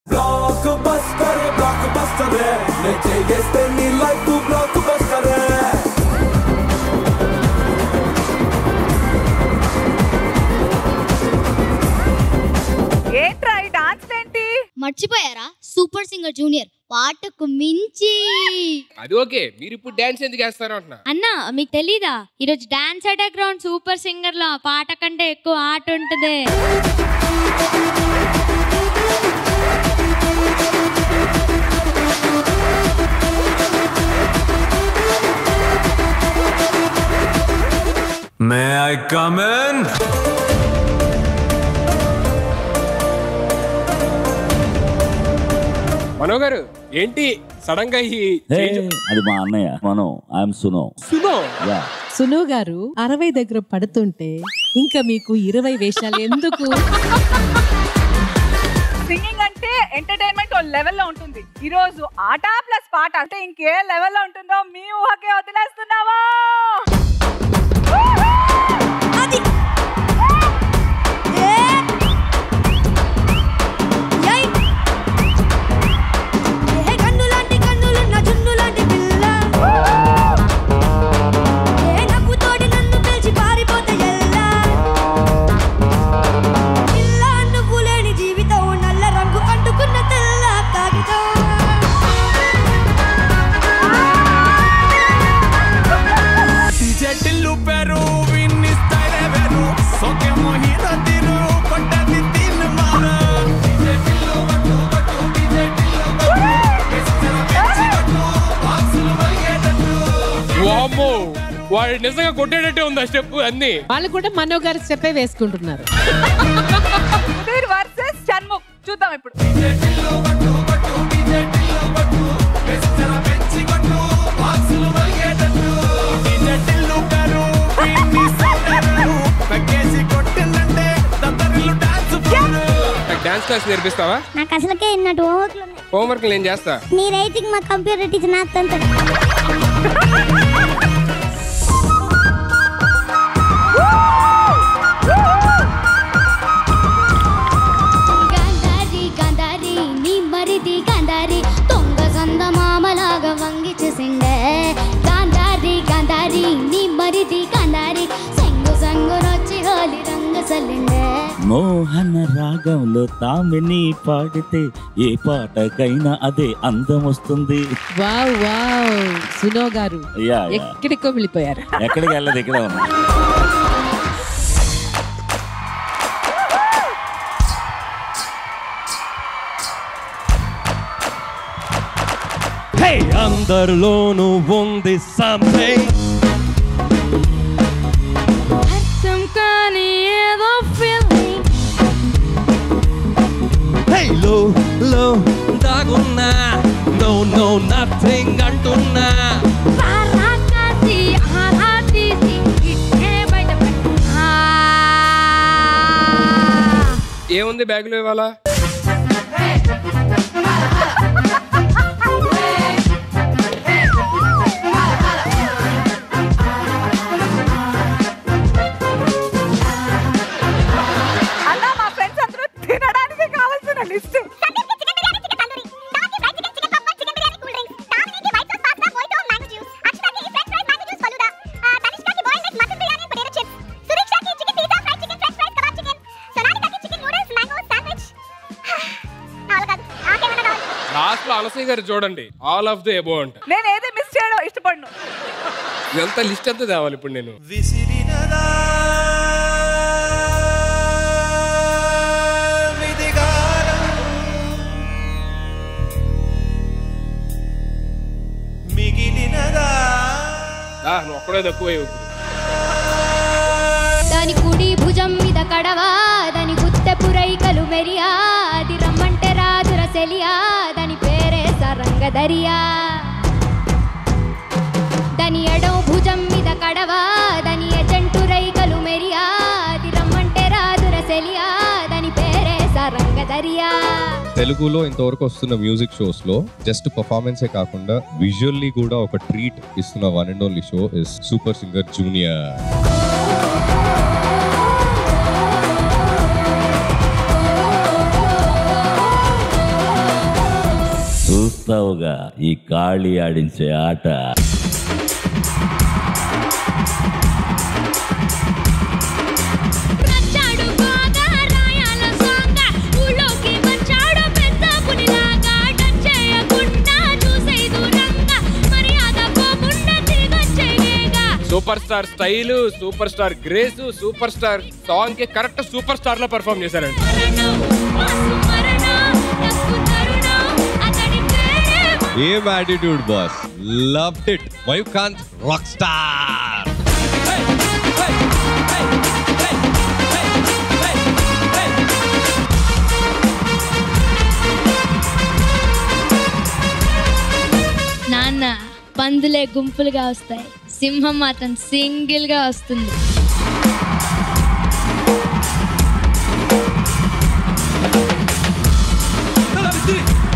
Block buster block buster నే చేస్తే నీ లైఫ్ బ్లాక్ బస్టర్ ఏంట్రా ఈ డాన్స్ ఏంటి మర్చిపోయారా సూపర్ సింగర్ జూనియర్ పాటకు మించి అది ఓకే మీరు ఇప్పుడు డాన్స్ ఎందుకు వేస్తారు అంటున్నా అన్నా మీకు తెలీదా ఈరోజు dance attack ground super singer లో పాట కంటే ఎక్కువ ఆట ఉంటుంది may I come in Mano garu ఏంటి సడన్ గా ఈ హే, change? అది మా అన్నయ్య మనం ఐఎమ్ సునో సునో యా సును గారు అరవై దగ్గర పడుతుంటే ఇంకా మీకు ఇరవై వేషాలు ఎందుకు సింగింగ్ అంటే ఎంటర్టైన్మెంట్ ఓ లెవెల్లో ఉంటుంది ఈ రోజు ఆట ప్లస్ పాట అంటే ఇంకే లెవెల్లో ఉంటుందో మీ ఊహకే వదిలేస్తున్నావా కన్నులాంటి కన్నులున్న జున్ను లాంటి పిల్ల ఏ నవ్వుతోటి నన్ను పిలిచి పారిపోతే ఎల్లా పిల్ల నువ్వు లేని జీవితం నల్ల రంగు అంటుకున్న తెల్ల కాగితం టిల్లు పెరు విన్ని స్టైల్ వెరు సోకే మోహిత తిరు కొట్టది తిన్ మార టిల్లు బట్టు బట్టు టిల్లు వామ్మో వాడు నిజంగా కొట్టేటట్టే ఉంది ఆ స్టెప్ అన్ని వాళ్ళు కూడా మనో గారి స్టెప్పే వేసుకుంటున్నారు సుధీర్ వర్సెస్ షణ్ముఖ్ చూద్దాం ఇప్పుడు టిల్లు పెరు విన్ని సౌండరు పక్కేసి కొట్టిందంటే దద్దరిల్లు డాన్స్ నాకు డాన్స్ క్లాస్ నేర్పిస్తావా నాకు అసలుకే ఇన్నట్టు ఓట్లు ఉన్నాయి హోంవర్క్ నేను చేస్తా నీ రైటింగ్ మా కంప్యూటర్ టీచర్ నాకు తంత గాంధారి గాంధారి నీ మరిది గాంధారి తొంగ సంద మామలాగా వంగి చూసిండే గాంధారి గాంధారి నీ మరిది గాంధారి సంగు సంగు నొచ్చి హోలి రంగు సల్లిండే మోహన రాగంలో తామిని పాడితే ఏ పాటకైనా అదే అందం వస్తుంది వావ్ వావ్ సునో గారు యా యా. ఎక్కడికో వెళ్ళిపోయారు ఎక్కడికి వెళ్ళదు ఇక్కడే ఉన్నా హే అందరిలోనూ ఉంది సంథింగ్ అర్థం కాని ఏదో ఫీలింగ్ హే లో లో దాగున్నా నో నో నథింగ్ అంటున్నా పారాకాసి ఆరాతీసి ఇట్టే బయట పెట్టా ఏముంది బ్యాగ్ లో ఇవాళ అన్న మా ఫ్రెండ్స్ అందరూ తినడానికి కావాల్సిన లిస్ట్ లాస్ట్ లో అలసయ్య గారు చూడండి ఆల్ ఆఫ్ ది అబౌ అంట నేను ఏది మిస్ చేయడం ఇష్టపడను ఇదంతా లిస్ట్ అంతా తేవాలి ఇప్పుడు నేను విసిరినదా విధిగారం మిగిలినదా దా, నువ్వు ఒక్కడే తక్కువ దాని కుడి భుజం మీద కడవా దాని గుత్తె పురైకలు మెరియా అది రమ్మంటే రాదుర సెలియా దాని పేరే సరంగ దరియా దాని ఎడవ భుజం మీద కడవా దాని ఎజంటు రైకలు మెరియా అది రమ్మంటే రాదుర సెలియా దాని పేరే సరంగ దరియా తెలుగులో ఇంతవరకు వస్తున్న మ్యూజిక్ షోస్ లో జస్ట్ పర్ఫార్మెన్సే కాకుండా విజువల్లీ కూడా ఒక ట్రీట్ ఇస్తున్న one and only show is super singer junior చూస్తావుగా ఈ కాళీ ఆడించే ఆట నచ్చాడు బాగా రాయాల సాంగ ఊళ్ళోకి వచ్చాడు పెద్ద పులిలాగా టచ్ చేయకుండా చూసే దూరంగా మర్యాద పోకుండా తిరిగొచ్చేయేగా super star style super star grace super star song కి కరెక్ట్ సూపర్ స్టార్ లో పర్ఫామ్ చేశారండి మరణం వాసు మరణం నక్కు తరుణం అతడి పేరే ఏం యాటిట్యూడ్ బాస్ లవ్ ఇట్ మయూకాంత్ రాక్ స్టార్ నాన్న పందులే గుంపులుగా వస్తాయి సింహం మాత్రం సింగిల్ గా వస్తుంది తల విసిరి